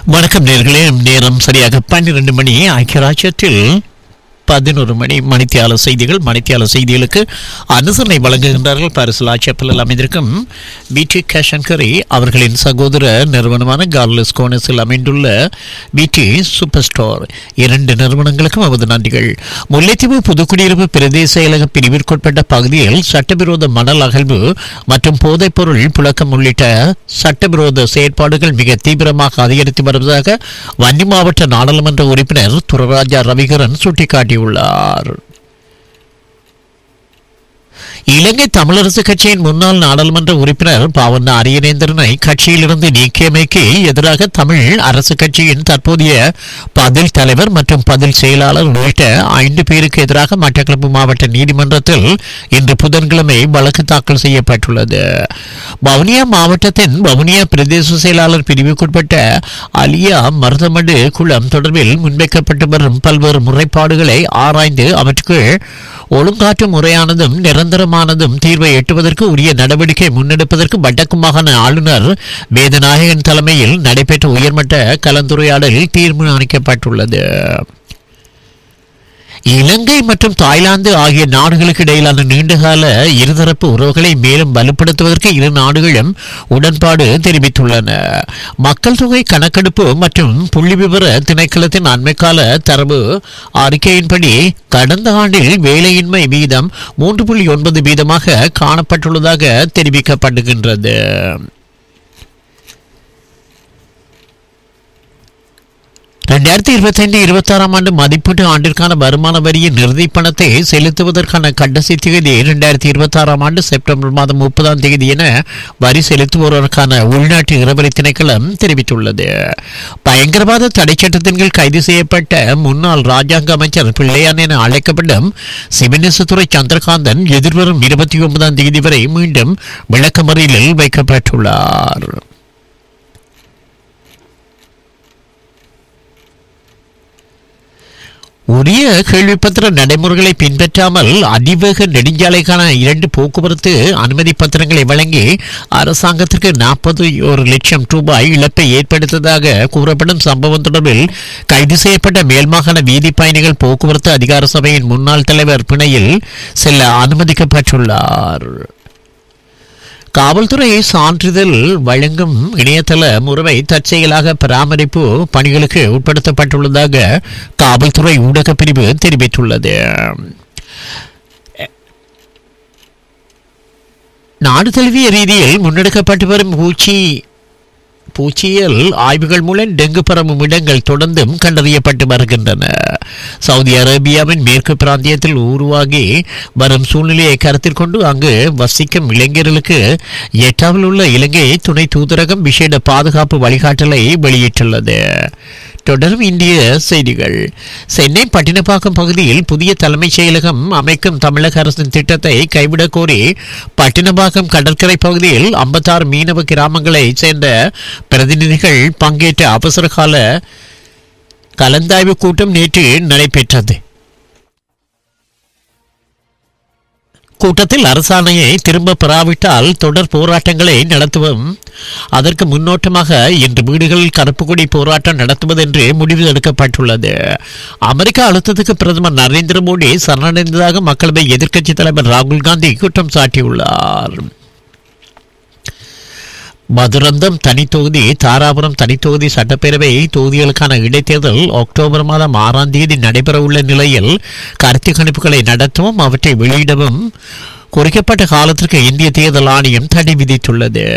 வணக்கம் நேர்களே நேரம் சரியாக பன்னிரண்டு மணி ஐக்கியராஜ்யத்தில் பதினோரு மணி மணித்தியால செய்திகள் மணித்தியால செய்திகளுக்கு அனுசரணை வழங்குகின்றார்கள் பாரிசில் ஆட்சேப்பலில் அமைந்திருக்கும் பிடி கேஷன்கரி அவர்களின் சகோதர நிறுவனமான கார்லஸ் கோனஸில் அமைந்துள்ள பிடி சூப்பர் ஸ்டோர் இரண்டு நிறுவனங்களுக்கும் அவரது நன்றிகள் முல்லைத்தீவு புதுக்குடியிருப்பு பிரதேச செயலக பிரிவிற்குட்பட்ட பகுதியில் சட்டவிரோத மணல் அகழ்வு மற்றும் போதைப்பொருள் புழக்கம் உள்ளிட்ட சட்டவிரோத செயற்பாடுகள் மிக தீவிரமாக அதிகரித்து வருவதாக வன்னி மாவட்ட நாடாளுமன்ற உறுப்பினர் துரராஜா ரவிகரன் சுட்டிக்காட்டியுள்ளார் இலங்கை தமிழரசு கட்சியின் முன்னாள் நாடாளுமன்ற உறுப்பினர் பாவண்ண அரியநேந்திரனை கட்சியிலிருந்து நீக்கியமைக்கு எதிராக தமிழ் அரசு கட்சியின் தற்போதைய பதில் தலைவர் மற்றும் பதில் செயலாளர் உள்ளிட்ட ஐந்து பேருக்கு எதிராக மட்டக்களப்பு மாவட்ட நீதிமன்றத்தில் இன்று புதன்கிழமை வழக்கு தாக்கல் செய்யப்பட்டுள்ளது வவுனியா மாவட்டத்தின் வவுனியா பிரதேச செயலாளர் பிரிவுக்குட்பட்ட அலியா மருதமடு குளம் தொடர்பில் முன்வைக்கப்பட்டு வரும் பல்வேறு முறைப்பாடுகளை ஆராய்ந்து அவற்றுக்கு ஒழுங்காற்று முறையானதும் நிரந்தரமானதும் தீர்வை எட்டுவதற்கு உரிய நடவடிக்கை முன்னெடுப்பதற்கு வடக்கு மாகாண ஆளுநர் வேதநாயகன் தலைமையில் நடைபெற்ற உயர்மட்ட கலந்துரையாடல் தீர்மானிக்கப்பட்டுள்ளது இலங்கை மற்றும் தாய்லாந்து ஆகிய நாடுகளுக்கு இடையிலான நீண்டகால இருதரப்பு உறவுகளை மேலும் வலுப்படுத்துவதற்கு இரு நாடுகளும் உடன்பாடு தெரிவித்துள்ளன மக்கள் தொகை கணக்கெடுப்பு மற்றும் புள்ளி விவர திணைக்களத்தின் அண்மைக்கால தரவு அறிக்கையின்படி கடந்த ஆண்டில் வேலையின்மை வீதம் மூன்று புள்ளி ஒன்பது வீதமாக காணப்பட்டுள்ளதாக தெரிவிக்கப்படுகின்றது ரெண்டாயிரத்தி இருபத்தி ஐந்து இருபத்தி ஆறாம் ஆண்டு மதிப்பீட்டு ஆண்டிற்கான வருமான வரியின் நிறுதி பணத்தை செலுத்துவதற்கான கடைசி தேதி இரண்டாயிரத்தி இருபத்தி ஆறாம் ஆண்டு செப்டம்பர் மாதம் முப்பதாம் தேதி என வரி செலுத்துவோருக்கான உள்நாட்டு இரவரி திணைக்களம் தெரிவித்துள்ளது பயங்கரவாத தடை சட்டத்தின் கீழ் கைது செய்யப்பட்ட முன்னாள் ராஜாங்க அமைச்சர் பிள்ளையான் என அழைக்கப்படும் சிவனேசத்துறை சந்திரகாந்தன் எதிர்வரும் இருபத்தி ஒன்பதாம் தேதி வரை மீண்டும் விளக்கமறியலில் வைக்கப்பட்டுள்ளார் உரிய கேள்விப்பத்திர நடைமுறைகளை பின்பற்றாமல் அதிவேக நெடுஞ்சாலைக்கான இரண்டு போக்குவரத்து அனுமதி பத்திரங்களை வழங்கி அரசாங்கத்திற்கு நாற்பது ஒரு லட்சம் ரூபாய் இழப்பை ஏற்படுத்ததாக கூறப்படும் சம்பவம் தொடர்பில் கைது செய்யப்பட்ட மேல்மாகாண வீதி பயணிகள் போக்குவரத்து அதிகார சபையின் முன்னாள் தலைவர் பிணையில் செல்ல அனுமதிக்கப்பட்டுள்ளார் காவல்துறை சான்றிதழ் வழங்கும் இணையதள முறைமை தற்செயலாக பராமரிப்பு பணிகளுக்கு உட்படுத்தப்பட்டுள்ளதாக காவல்துறை ஊடகப் பிரிவு தெரிவித்துள்ளது நாடு தழுவிய ரீதியில் முன்னெடுக்கப்பட்டு வரும் பூச்சி பூச்சியல் ஆய்வுகள் மூலம் டெங்கு பரவும் இடங்கள் தொடர்ந்தும் கண்டறியப்பட்டு வருகின்றன சவுதி அரேபியாவின் மேற்கு பிராந்தியத்தில் உருவாகி வரும் சூழ்நிலையை கருத்தில் கொண்டு அங்கு வசிக்கும் இளைஞர்களுக்கு எட்டாவில் உள்ள இலங்கை துணை தூதரகம் விசேட பாதுகாப்பு வழிகாட்டலை வெளியிட்டுள்ளது தொடரும் இந்திய செய்திகள் சென்னை பட்டினப்பாக்கம் பகுதியில் புதிய தலைமைச் செயலகம் அமைக்கும் தமிழக அரசின் திட்டத்தை கைவிடக் கோரி பட்டினப்பாக்கம் கடற்கரை பகுதியில் ஐம்பத்தாறு மீனவ கிராமங்களைச் சேர்ந்த பிரதிநிதிகள் பங்கேற்ற அவசரகால கலந்தாய்வு கூட்டம் நேற்று நடைபெற்றது கூட்டத்தில் அரசாணையை திரும்ப பெறாவிட்டால் தொடர் போராட்டங்களை நடத்துவோம் அதற்கு முன்னோட்டமாக இன்று வீடுகளில் கருப்பு கொடி போராட்டம் நடத்துவது என்று முடிவு எடுக்கப்பட்டுள்ளது அமெரிக்க அழுத்தத்துக்கு பிரதமர் நரேந்திர மோடி சரணடைந்ததாக மக்களவை எதிர்க்கட்சித் தலைவர் ராகுல் காந்தி குற்றம் சாட்டியுள்ளார் மதுரந்தம் தனித்தொகுதி தாராபுரம் தனித்தொகுதி சட்டப்பேரவை தொகுதிகளுக்கான இடைத்தேர்தல் அக்டோபர் மாதம் ஆறாம் தேதி நடைபெறவுள்ள நிலையில் கருத்து கணிப்புகளை நடத்தவும் அவற்றை வெளியிடவும் குறிக்கப்பட்ட காலத்திற்கு இந்திய தேர்தல் ஆணையம் தடை விதித்துள்ளது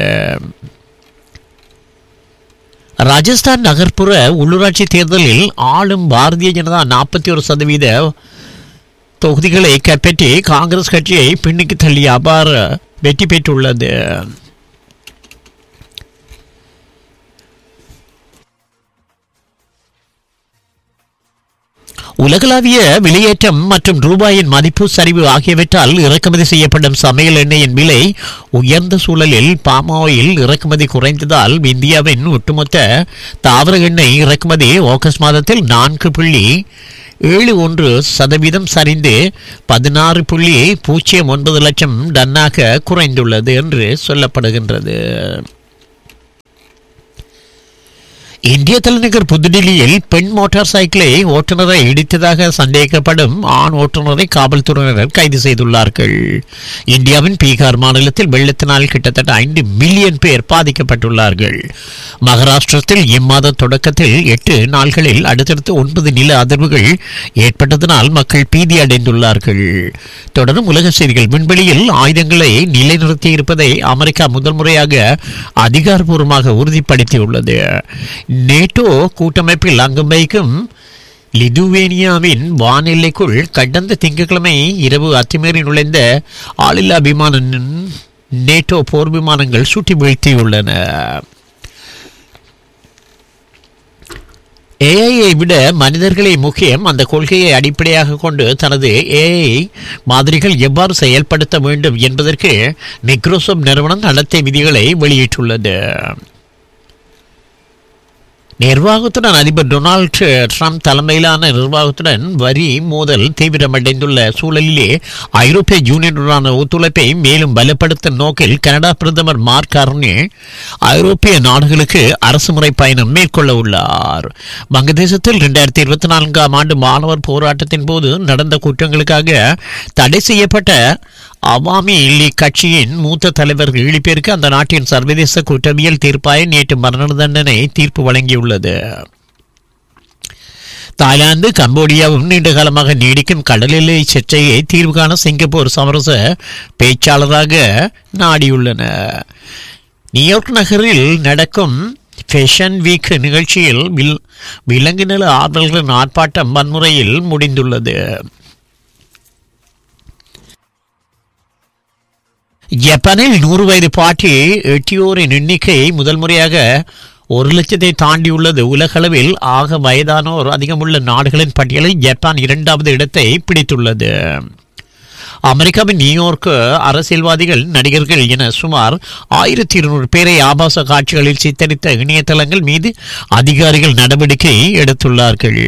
ராஜஸ்தான் நகர்ப்புற உள்ளூராட்சி தேர்தலில் ஆளும் பாரதிய ஜனதா நாற்பத்தி ஒரு சதவீத தொகுதிகளை கைப்பற்றி காங்கிரஸ் கட்சியை பின்னுக்கு தள்ளி அபார வெற்றி பெற்றுள்ளது உலகளாவிய வெளியேற்றம் மற்றும் ரூபாயின் மதிப்பு சரிவு ஆகியவற்றால் இறக்குமதி செய்யப்படும் சமையல் எண்ணெயின் விலை உயர்ந்த சூழலில் பாம் ஆயில் இறக்குமதி குறைந்ததால் இந்தியாவின் ஒட்டுமொத்த தாவர எண்ணெய் இறக்குமதி ஆகஸ்ட் மாதத்தில் நான்கு புள்ளி ஏழு ஒன்று சதவீதம் சரிந்து பதினாறு புள்ளி பூஜ்ஜியம் ஒன்பது லட்சம் டன்னாக குறைந்துள்ளது என்று சொல்லப்படுகின்றது இந்திய தலைநகர் புதுடில்லியில் பெண் மோட்டார் சைக்கிளை ஓட்டுநரை இடித்ததாக சந்தேகிக்கப்படும் ஆண் ஓட்டுநரை காவல்துறையினர் கைது செய்துள்ளார்கள் இந்தியாவின் பீகார் மாநிலத்தில் வெள்ளத்தினால் கிட்டத்தட்ட ஐந்து மில்லியன் பேர் பாதிக்கப்பட்டுள்ளார்கள் மகாராஷ்டிரத்தில் இம்மாத தொடக்கத்தில் எட்டு நாள்களில் அடுத்தடுத்து ஒன்பது நில அதிர்வுகள் ஏற்பட்டதனால் மக்கள் பீதி அடைந்துள்ளார்கள் தொடரும் உலக செய்திகள் விண்வெளியில் ஆயுதங்களை நிலைநிறுத்தி இருப்பதை அமெரிக்கா முதல் முறையாக அதிகாரப்பூர்வமாக உறுதிப்படுத்தியுள்ளது நேட்டோ கூட்டமைப்பில் அங்கம் வகிக்கும் லிதுவேனியாவின் வானெல்லைக்குள் கடந்த திங்கட்கிழமை இரவு அத்துமீறி நுழைந்த ஆளில்லா விமான நேட்டோ போர் விமானங்கள் சுட்டி வீழ்த்தியுள்ளன ஏஐயை விட மனிதர்களே முக்கியம் அந்த கொள்கையை அடிப்படையாக கொண்டு தனது ஏஐ மாதிரிகள் எவ்வாறு செயல்படுத்த வேண்டும் என்பதற்கு மைக்ரோசாப்ட் நிறுவனம் நடத்தை விதிகளை வெளியிட்டுள்ளது நிர்வாகத்துடன் அதிபர் டொனால்டு ட்ரம்ப் தலைமையிலான நிர்வாகத்துடன் வரி மோதல் தீவிரமடைந்துள்ள சூழலிலே ஐரோப்பிய யூனியனுடனான ஒத்துழைப்பை மேலும் பலப்படுத்தும் நோக்கில் கனடா பிரதமர் மார்க் கார்னே ஐரோப்பிய நாடுகளுக்கு அரசுமுறை பயணம் மேற்கொள்ள உள்ளார் வங்கதேசத்தில் இரண்டாயிரத்தி இருபத்தி நான்காம் ஆண்டு மாணவர் போராட்டத்தின் போது நடந்த குற்றங்களுக்காக தடை செய்யப்பட்ட அவாமி லீக் கட்சியின் மூத்த தலைவர் ஏழு பேருக்கு அந்த நாட்டின் சர்வதேச குற்றவியல் தீர்ப்பாய நேற்று மரண தண்டனை தீர்ப்பு வழங்கியுள்ளது தாய்லாந்து கம்போடியாவும் நீண்ட காலமாக நீடிக்கும் கடல் எல்லை சர்ச்சையை தீர்வு காண சிங்கப்பூர் சமரச பேச்சாளராக நாடியுள்ளன நியூயார்க் நகரில் நடக்கும் ஃபேஷன் வீக் நிகழ்ச்சியில் வில் விலங்கு நல ஆர்வலர்களின் ஆர்ப்பாட்டம் வன்முறையில் முடிந்துள்ளது ஜப்பானில் நூறு வயது பாட்டி எட்டியோரின் எண்ணிக்கை முதல் முறையாக ஒரு லட்சத்தை தாண்டியுள்ளது உலகளவில் ஆக வயதானோர் அதிகமுள்ள நாடுகளின் பட்டியலில் ஜப்பான் இரண்டாவது இடத்தை பிடித்துள்ளது அமெரிக்காவின் நியூயார்க் அரசியல்வாதிகள் நடிகர்கள் என சுமார் ஆயிரத்தி இருநூறு பேரை ஆபாச காட்சிகளில் சித்தரித்த இணையதளங்கள் மீது அதிகாரிகள் நடவடிக்கை எடுத்துள்ளார்கள்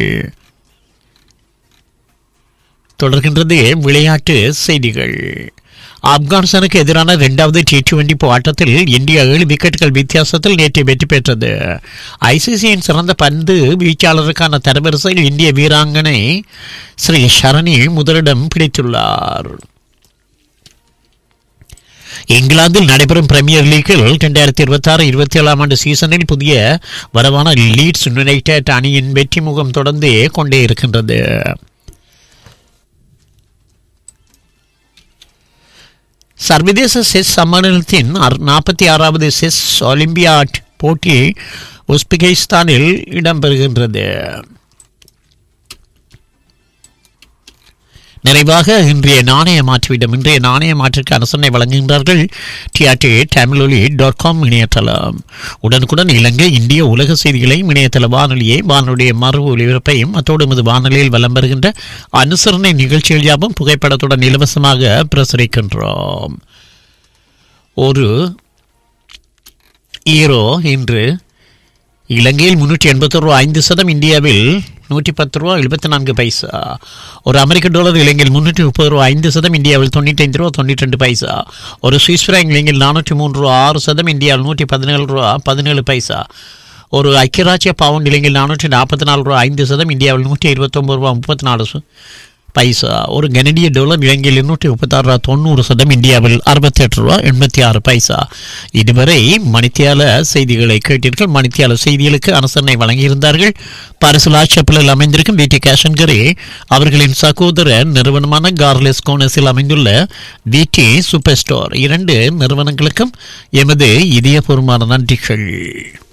தொடர்கின்றது விளையாட்டு செய்திகள் ஆப்கானிஸ்தானுக்கு எதிரான இரண்டாவது டி டுவெண்டி ஆட்டத்தில் இந்தியா ஏழு விக்கெட்டுகள் வித்தியாசத்தில் நேற்று வெற்றி பெற்றது ஐசிசியின் சிறந்த பந்து வீச்சாளருக்கான தரவரிசையில் இந்திய வீராங்கனை ஸ்ரீ ஷரணி முதலிடம் பிடித்துள்ளார் இங்கிலாந்தில் நடைபெறும் பிரீமியர் லீக்கில் இரண்டாயிரத்தி இருபத்தி ஆறு இருபத்தி ஏழாம் ஆண்டு சீசனில் புதிய வரவான லீட்ஸ் யுனைடெட் அணியின் வெற்றி முகம் தொடர்ந்து கொண்டே இருக்கின்றது சர்வதேச செஸ் சம்மேளனத்தின் நாற்பத்தி ஆறாவது செஸ் ஒலிம்பியாட் போட்டி உஸ்பெகிஸ்தானில் இடம்பெறுகின்றது நிறைவாக இன்றைய நாணய மாற்றுவிடம் இன்றைய நாணய மாற்றுக்கு அரசனை வழங்குகின்றார்கள் டிஆர்டி தமிழொலி டாட் காம் இணையதளம் உடனுக்குடன் இலங்கை இந்திய உலக செய்திகளை இணையதள வானொலியை வானொலிய மறு ஒலிபரப்பையும் அத்தோடு நமது வானொலியில் வலம் வருகின்ற அனுசரணை நிகழ்ச்சிகள் யாவும் புகைப்படத்துடன் இலவசமாக பிரசுரிக்கின்றோம் ஒரு ஈரோ இன்று இலங்கையில் முன்னூற்றி எண்பத்தி ரூபா ஐந்து சதம் இந்தியாவில் நூற்றி பத்து ரூபா எழுபத்தி நான்கு பைசா ஒரு அமெரிக்க டாலர் இலங்கையில் முன்னூற்றி முப்பது ரூபா ஐந்து சதம் இந்தியாவில் தொண்ணூற்றி ஐந்து ரூபா தொண்ணூற்றி ரெண்டு பைசா ஒரு சுவிஸ் ஃப்ராங்க் இலங்கையில் நானூற்றி மூன்று ரூபா ஆறு சதம் இந்தியாவில் நூற்றி பதினேழு ரூபா பதினேழு பைசா ஒரு ஐக்கியராஜ்ய பவுண்ட் இலங்கையில் நானூற்றி நாற்பத்தி நாலு ரூபா ஐந்து சதம் இந்தியாவில் நூற்றி இருபத்தொம்பது ரூபா முப்பத்தி நாலு பைசா ஒரு கனடிய டாலர் இலங்கையில் இருநூற்றி முப்பத்தாறு ரூபா தொண்ணூறு சதம் இந்தியாவில் அறுபத்தெட்டு ரூபா எண்பத்தி ஆறு பைசா இதுவரை மணித்தியால செய்திகளை கேட்டீர்கள் மணித்தியால செய்திகளுக்கு அனுசரணை வழங்கியிருந்தார்கள் பரிசுலா செப்பலில் அமைந்திருக்கும் வீட்டி கேஷன்கரே அவர்களின் சகோதர நிறுவனமான கார்லெஸ் கோனஸில் அமைந்துள்ள வீட்டி சூப்பர் ஸ்டோர் இரண்டு நிறுவனங்களுக்கும் எமது இதயபூர்வமான நன்றிகள்